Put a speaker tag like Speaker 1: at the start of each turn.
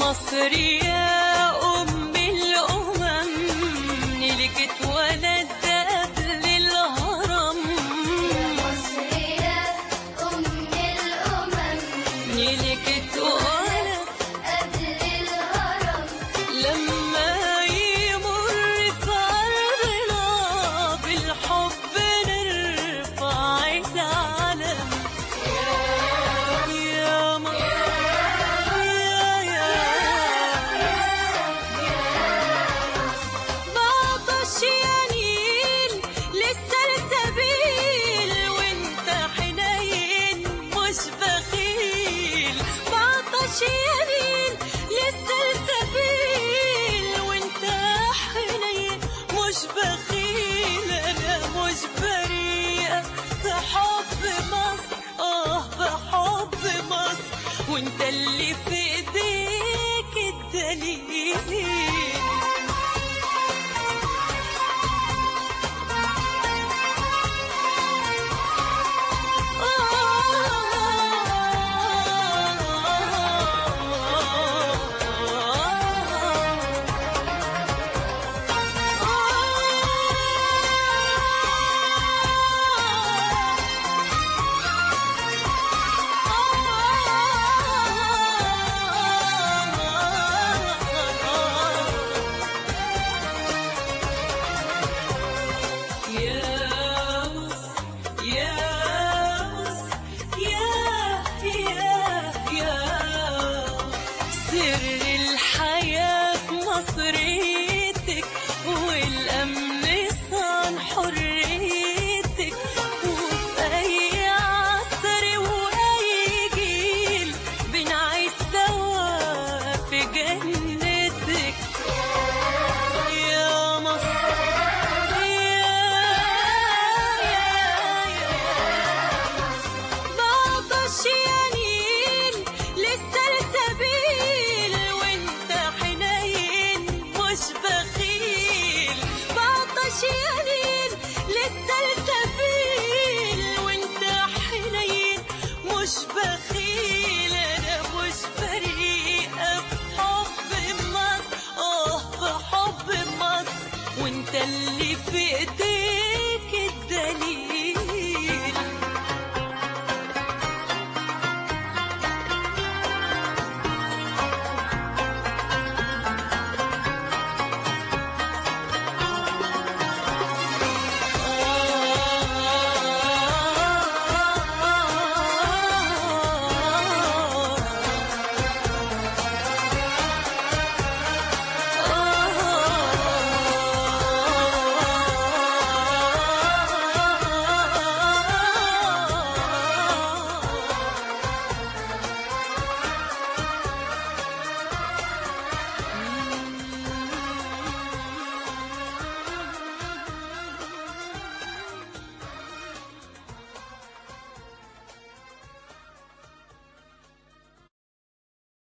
Speaker 1: مصر يا أم الأمم نيلك اتولد قبل الهرم
Speaker 2: مصر يا أم الأمم
Speaker 1: نيلك اتولد
Speaker 2: قبل الهرم
Speaker 1: لما يمر في أرضنا بالحب نرفع العلم يا مصر يا يا بعطش يا نيل للسلسبيل وانت حنين مش بخيل بعطش يا نيل للسلسبيل وانت حنين مش بخيل انا مش بريئة في حب مصر اه في حب مصر وانت